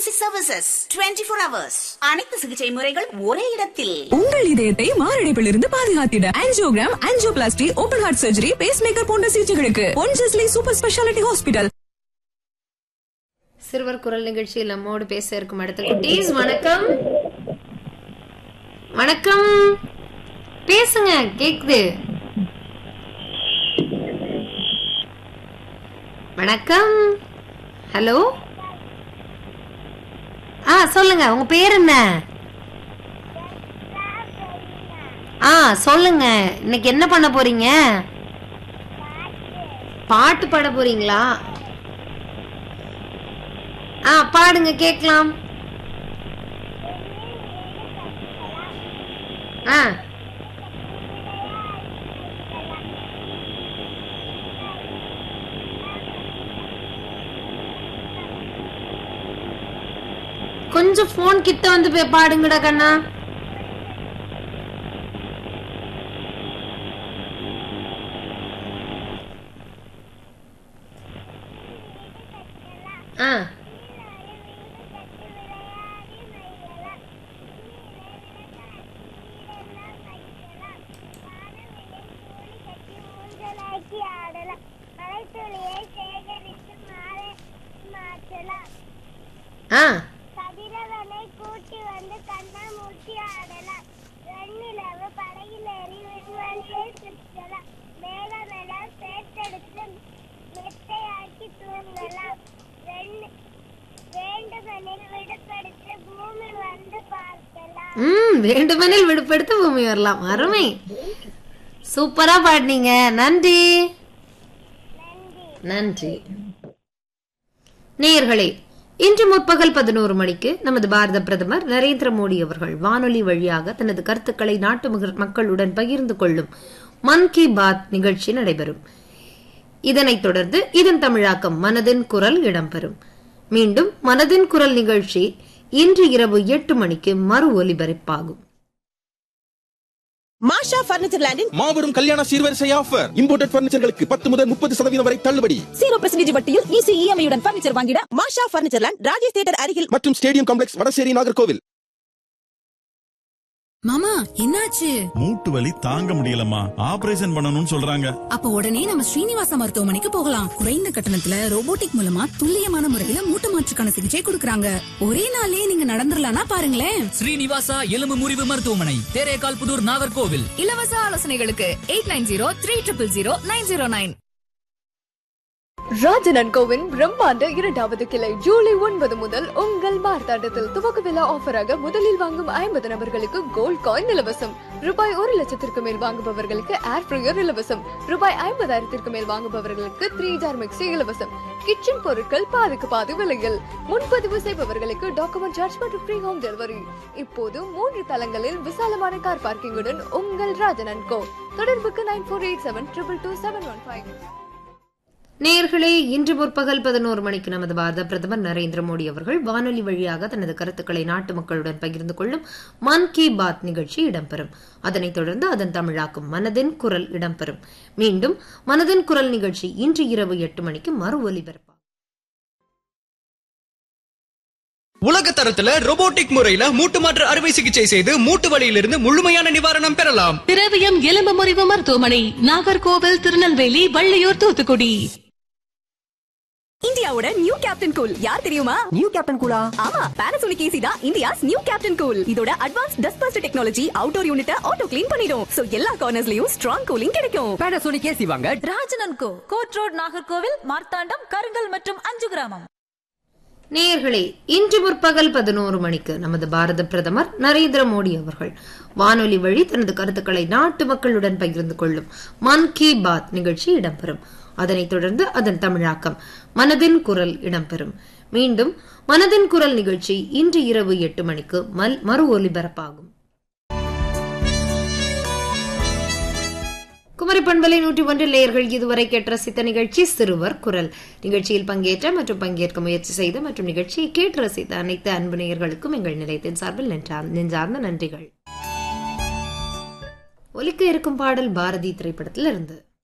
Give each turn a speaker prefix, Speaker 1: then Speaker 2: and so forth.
Speaker 1: emergency services 24 four hours அனைத்து சிகிச்சை முறைகள் ஒரே இடத்தில்
Speaker 2: உங்கள் இதயத்தை மாரடைப்பிலிருந்து பாதுகாத்திட angiogram angioplasty open heart surgery pacemaker போன்ற சிகிச்சைகளுக்கு பொன்ஜஸ்லி சூப்பர் ஸ்பெஷாலிட்டி ஹாஸ்பிட்டல்
Speaker 3: சிறுவர் குரல் நிகழ்ச்சியில் நம்மோடு பேச இருக்கும் அடுத்த குட்டீஸ் வணக்கம் வணக்கம் பேசுங்க கேக்குது வணக்கம் ஹலோ ஆ சொல்லுங்க உங்க பேர் என்ன ஆ சொல்லுங்க இன்னைக்கு என்ன பண்ண போறீங்க பாட்டு பாட போறீங்களா ஆ பாடுங்க கேக்கலாம் ஆ கொஞ்சம் போன் கிட்ட வந்து போய் பாடுங்கடா கண்ணா ஆ
Speaker 4: ஊஞ்சலாக்கி ஆடலாம் மழைத்துளியை சேகரித்து மாலை மாற்றலாம்
Speaker 3: ஆ
Speaker 4: கதிரவனை கூட்டி வந்து கண்ணாமூச்சி ஆடலாம் வெண்ணிலவு படகில் ஏறி விண்வெளியை சுற்றலாம் மேகமெல்லாம் சேர்த்தெடுத்து மெத்தையாக்கி தூங்கலாம் வெண்ணி- வேண்டுமெனில் விடுபடுத்து பூமி வந்து பார்க்கலாம்
Speaker 3: ம் வேண்டுமெனில் விடுபடுத்த பூமி வரலாம் அருமை சூப்பரா பாடினீங்க நன்றி நன்றி நேயர்களே இன்று முற்பகல் பதினோரு மணிக்கு நமது பாரத பிரதமர் நரேந்திர மோடி அவர்கள் வானொலி வழியாக தனது கருத்துக்களை நாட்டு மக- மக்களுடன் பகிர்ந்து கொள்ளும் மன் கி பாத் நிகழ்ச்சி நடைபெறும் இதனைத் தொடர்ந்து இதன் தமிழாக்கம் மனதின் குரல் இடம்பெறும் மீண்டும் மனதின் குரல் நிகழ்ச்சி இன்று இரவு எட்டு மணிக்கு மறு ஒலிபரப்பாகும்
Speaker 5: மாஷா பர்னிச்சர் லேண்டின்
Speaker 6: மாபெரும் கல்யாண சீர்வரிசை ஆஃபர் இம்போர்ட்டட் பர்னிச்சர்களுக்கு பத்து முதல் முப்பது சதவீதம் வரை தள்ளுபடி
Speaker 2: ஜீரோ பெர்சன்டேஜ் வட்டியில் ஈஸி இஎம்ஐயுடன் பர்னிச்சர் வாங்கிட
Speaker 5: Masha furniture land Rajesh theatre அருகில்
Speaker 6: மற்றும் ஸ்டேடியம் காம்ப்ளெக்ஸ் வடசேரி நாகர்கோவில்
Speaker 2: மாமா என்னாச்சு
Speaker 7: மூட்டு வலி தாங்க முடியலம்மா ஆபரேஷன் பண்ணணும்னு சொல்றாங்க
Speaker 2: அப்ப உடனே நம்ம ஸ்ரீனிவாச மருத்துவமனைக்கு போகலாம் குறைந்த கட்டணத்துல ரோபோட்டிக் மூலமா துல்லியமான முறையில மூட்டு மாற்றுக்கான சிகிச்சை கொடுக்கறாங்க ஒரே நாள்லயே நீங்க நடந்துடலாம்னா பாருங்களேன்
Speaker 8: ஸ்ரீனிவாசா எலும்பு முறிவு மருத்துவமனை தேரேகால் புதூர் நாகர்கோவில்
Speaker 2: இலவச ஆலோசனைகளுக்கு eight nine zero three triple zero nine zero nine
Speaker 9: Rajan and கோவின் பிரம்மாண்ட இரண்டாவது கிளை ஜூலை ஒன்பது முதல் உங்கள் மார்த்தாண்டத்தில் துவக்க விழா ஆஃபராக முதலில் வாங்கும் ஐம்பது நபர்களுக்கு கோல்ட் காயின் இலவசம் ரூபாய் ஒரு லட்சத்திற்கு மேல் வாங்குபவர்களுக்கு ஏர் ஃப்ரையர் இலவசம் ரூபாய் ஐம்பதாயிரத்திற்கு மேல் வாங்குபவர்களுக்கு த்ரீ ஜார் மிக்சி இலவசம் கிச்சன் பொருட்கள் பாதிக்கு பாதி விலையில் முன்பதிவு செய்பவர்களுக்கு டாக்குமெண்ட் சார்ஜ் மற்றும் ஃப்ரீ ஹோம் டெலிவரி இப்போது மூன்று தளங்களில் விசாலமான கார் பார்க்கிங்குடன் உங்கள் ராஜன் அண்ட் கோ தொடர்புக்கு nine four eight seven triple two seven one five
Speaker 3: நேயர்களே இன்று முற்பகல் பதினோரு மணிக்கு நமது பாரத பிரதமர் நரேந்திர மோடி அவர்கள் வானொலி வழியாக தனது கருத்துக்களை நாட்டு மக்களுடன் பகிர்ந்து கொள்ளும் மன் கி பாத் நிகழ்ச்சி இடம்பெறும் அதனைத் தொடர்ந்து அதன் தமிழாக்கும் மனதின் குரல் இடம்பெறும் மீண்டும் மனதின் குரல் நிகழ்ச்சி இன்று இரவு எட்டு மணிக்கு மறு ஒலிபரப்பாகும்
Speaker 10: உலக தரத்துல robotic முறையில மூட்டு மாற்று அறுவை சிகிச்சை செய்து மூட்டு வலியிலிருந்து முழுமையான நிவாரணம் பெறலாம்
Speaker 11: திரவியம் எலும்பு முறிவு மருத்துவமனை நாகர்கோவில் திருநெல்வேலி வள்ளியூர் தூத்துக்குடி
Speaker 2: இந்தியாவோட நியூ கேப்டன் கூல் யார் தெரியுமா நியூ கேப்டன் கூலா ஆமா பானாசோனிக் ஏசி தான் இந்தியாஸ் நியூ கேப்டன் கூல் இதோட advance dust bust technology outdoor யூனிட்ட ஆட்டோ க்ளீன் பண்ணிடும் சோ எல்லா கார்னர்ஸ்லயும் ஸ்ட்ராங் கூலிங் கிடைக்கும்
Speaker 8: பேனசோனிக் ஏசி வாங்க
Speaker 11: ராஜனன் கோ கோட் ரோட் நாகர்கோவில் மார்த்தாண்டம் கருங்கல் மற்றும் அஞ்சு கிராமம்
Speaker 3: நேயர்களே இன்று முற்பகல் பதினோரு மணிக்கு நமது பாரத பிரதமர் நரேந்திர மோடி அவர்கள் வானொலி வழி தனது கருத்துக்களை நாட்டு மக்களுடன் பகிர்ந்து கொள்ளும் மன் கி பாத் நிகழ்ச்சி இடம்பெறும் அதனைத் தொடர்ந்து அதன் தமிழாக்கம் மனதின் குரல் இடம்பெறும் மீண்டும் மனதின் குரல் நிகழ்ச்சி இன்று இரவு எட்டு மணிக்கு மல் மறு ஒலிபரப்பாகும் குமரி பண்பலை நூற்றி ஒன்றில் நேயர்கள் இதுவரை கேட்ட ரசித்த நிகழ்ச்சி சிறுவர் குரல் நிகழ்ச்சியில் பங்கேற்ற மற்றும் பங்கேற்க முயற்சி செய்த மற்றும் நிகழ்ச்சியை கேட்டு ரசித்த அனைத்து அன்பு நேயர்களுக்கும் எங்கள் நிலையத்தின் சார்பில் நெஞ்சா- நெஞ்சார்ந்த நன்றிகள் ஒலிக்க இருக்கும் பாடல் பாரதி திரைப்படத்தில் இருந்து